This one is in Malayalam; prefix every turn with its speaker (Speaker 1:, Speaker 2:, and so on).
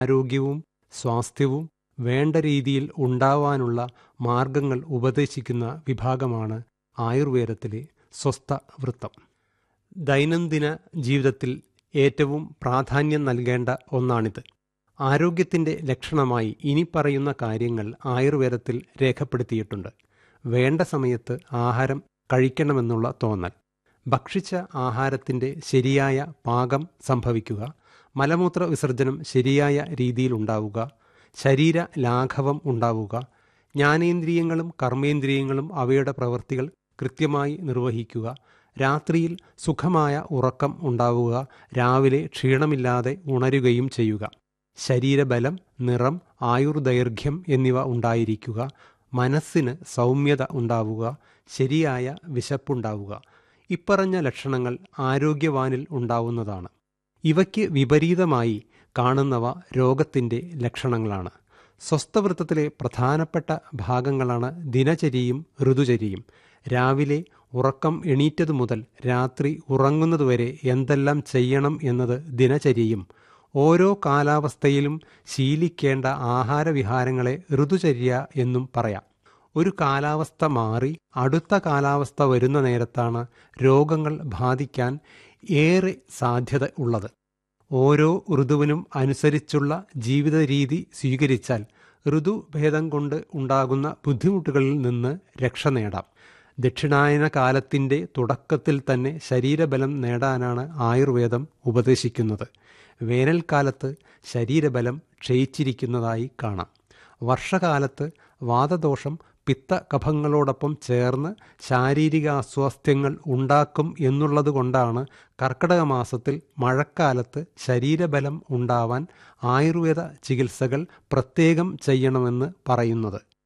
Speaker 1: ആരോഗ്യവും സ്വാസ്ഥ്യവും വേണ്ട രീതിയിൽ ഉണ്ടാവാനുള്ള മാർഗങ്ങൾ ഉപദേശിക്കുന്ന വിഭാഗമാണ് ആയുർവേദത്തിലെ സ്വസ്ഥ വൃത്തം ദൈനംദിന ജീവിതത്തിൽ ഏറ്റവും പ്രാധാന്യം നൽകേണ്ട ഒന്നാണിത് ആരോഗ്യത്തിൻ്റെ ലക്ഷണമായി ഇനി പറയുന്ന കാര്യങ്ങൾ ആയുർവേദത്തിൽ രേഖപ്പെടുത്തിയിട്ടുണ്ട് വേണ്ട സമയത്ത് ആഹാരം കഴിക്കണമെന്നുള്ള തോന്നൽ ഭക്ഷിച്ച ആഹാരത്തിൻ്റെ ശരിയായ പാകം സംഭവിക്കുക മലമൂത്ര വിസർജനം ശരിയായ രീതിയിൽ ഉണ്ടാവുക ശരീര ലാഘവം ഉണ്ടാവുക ജ്ഞാനേന്ദ്രിയങ്ങളും കർമ്മേന്ദ്രിയങ്ങളും അവയുടെ പ്രവൃത്തികൾ കൃത്യമായി നിർവഹിക്കുക രാത്രിയിൽ സുഖമായ ഉറക്കം ഉണ്ടാവുക രാവിലെ ക്ഷീണമില്ലാതെ ഉണരുകയും ചെയ്യുക ശരീരബലം നിറം ആയുർദൈർഘ്യം എന്നിവ ഉണ്ടായിരിക്കുക മനസ്സിന് സൗമ്യത ഉണ്ടാവുക ശരിയായ വിശപ്പുണ്ടാവുക ഇപ്പറഞ്ഞ ലക്ഷണങ്ങൾ ആരോഗ്യവാനിൽ ഉണ്ടാവുന്നതാണ് ഇവയ്ക്ക് വിപരീതമായി കാണുന്നവ രോഗത്തിൻ്റെ ലക്ഷണങ്ങളാണ് സ്വസ്ഥവൃത്തത്തിലെ പ്രധാനപ്പെട്ട ഭാഗങ്ങളാണ് ദിനചര്യയും ഋതുചര്യയും രാവിലെ ഉറക്കം എണീറ്റതു മുതൽ രാത്രി ഉറങ്ങുന്നതുവരെ എന്തെല്ലാം ചെയ്യണം എന്നത് ദിനചര്യയും ഓരോ കാലാവസ്ഥയിലും ശീലിക്കേണ്ട ആഹാരവിഹാരങ്ങളെ ഋതുചര്യ എന്നും പറയാം ഒരു കാലാവസ്ഥ മാറി അടുത്ത കാലാവസ്ഥ വരുന്ന നേരത്താണ് രോഗങ്ങൾ ബാധിക്കാൻ ഏറെ സാധ്യത ഉള്ളത് ഓരോ ഋതുവിനും അനുസരിച്ചുള്ള ജീവിത രീതി സ്വീകരിച്ചാൽ ഋതുഭേദം കൊണ്ട് ഉണ്ടാകുന്ന ബുദ്ധിമുട്ടുകളിൽ നിന്ന് രക്ഷ നേടാം ദക്ഷിണായന കാലത്തിൻ്റെ തുടക്കത്തിൽ തന്നെ ശരീരബലം നേടാനാണ് ആയുർവേദം ഉപദേശിക്കുന്നത് വേനൽക്കാലത്ത് ശരീരബലം ക്ഷയിച്ചിരിക്കുന്നതായി കാണാം വർഷകാലത്ത് വാതദോഷം പിത്ത കഫങ്ങളോടൊപ്പം ചേർന്ന് ശാരീരിക അസ്വാസ്ഥ്യങ്ങൾ ഉണ്ടാക്കും എന്നുള്ളതുകൊണ്ടാണ് കർക്കിടക മാസത്തിൽ മഴക്കാലത്ത് ശരീരബലം ഉണ്ടാവാൻ ആയുർവേദ ചികിത്സകൾ പ്രത്യേകം ചെയ്യണമെന്ന് പറയുന്നത്